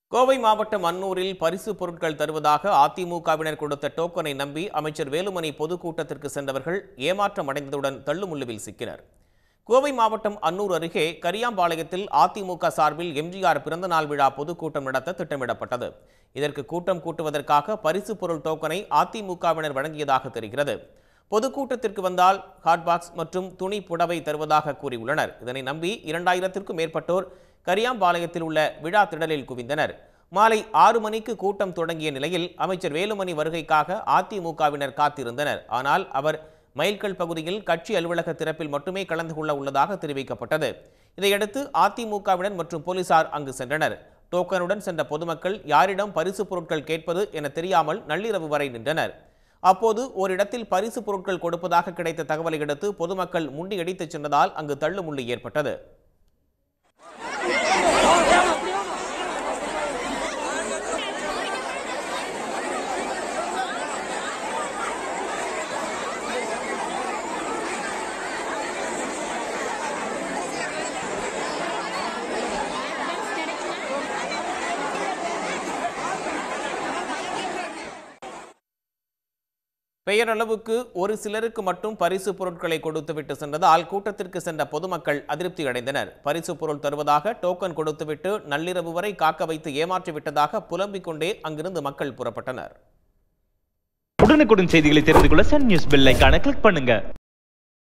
கோவை மாவட்டம் அன்னூரில் பரிசு பொருட்கள் தருவதாக அதிமுகவினர் கொடுத்த டோக்கனை நம்பி அமைச்சர் வேலுமணி பொதுக்கூட்டத்திற்கு சென்றவர்கள் ஏமாற்றம் அடைந்ததுடன் தள்ளுமுள்ளுவில் சிக்கினர் கோவை மாவட்டம் அன்னூர் அருகே கரியாம்பாளையத்தில் அதிமுக சார்பில் எம்ஜிஆர் பிறந்தநாள் விழா பொதுக்கூட்டம் நடத்த திட்டமிடப்பட்டது இதற்கு கூட்டம் கூட்டுவதற்காக பரிசு பொருள் டோக்கனை அதிமுகவினர் வழங்கியதாக தெரிகிறது பொதுக்கூட்டத்திற்கு வந்தால் ஹாட்பாக்ஸ் மற்றும் துணி புடவை தருவதாக கூறியுள்ளனர் இதனை நம்பி இரண்டாயிரத்திற்கும் மேற்பட்டோர் கரியாம்பாளையத்தில் உள்ள விழா திடலில் குவிந்தனர் மாலை ஆறு மணிக்கு கூட்டம் தொடங்கிய நிலையில் அமைச்சர் வேலுமணி வருகைக்காக அதிமுகவினர் காத்திருந்தனர் ஆனால் அவர் மைல்கல் பகுதியில் கட்சி அலுவலக திறப்பில் மட்டுமே கலந்து கொள்ள உள்ளதாக தெரிவிக்கப்பட்டது இதையடுத்து அதிமுகவினர் மற்றும் போலீசார் அங்கு சென்றனர் டோக்கனுடன் சென்ற பொதுமக்கள் யாரிடம் பரிசு பொருட்கள் கேட்பது என தெரியாமல் நள்ளிரவு வரை நின்றனர் அப்போது ஓரிடத்தில் பரிசு பொருட்கள் கொடுப்பதாக கிடைத்த தகவலை அடுத்து பொதுமக்கள் முண்டியடித்துச் சென்றதால் அங்கு தள்ளுமுள்ளி ஏற்பட்டது பெயரளவுக்கு ஒரு சிலருக்கு மட்டும் பரிசு பொருட்களை கொடுத்துவிட்டு சென்றதால் கூட்டத்திற்கு சென்ற பொதுமக்கள் அதிருப்தி அடைந்தனர் பரிசு பொருள் தருவதாக டோக்கன் கொடுத்துவிட்டு நள்ளிரவு வரை காக்க வைத்து ஏமாற்றி விட்டதாக புலம்பிக் கொண்டே அங்கிருந்து மக்கள் புறப்பட்டனர் உடனுக்குடன் செய்திகளை தெரிந்து கொள்ள சன் நியூஸ் பெல் ஐகானை கிளிக் பண்ணுங்க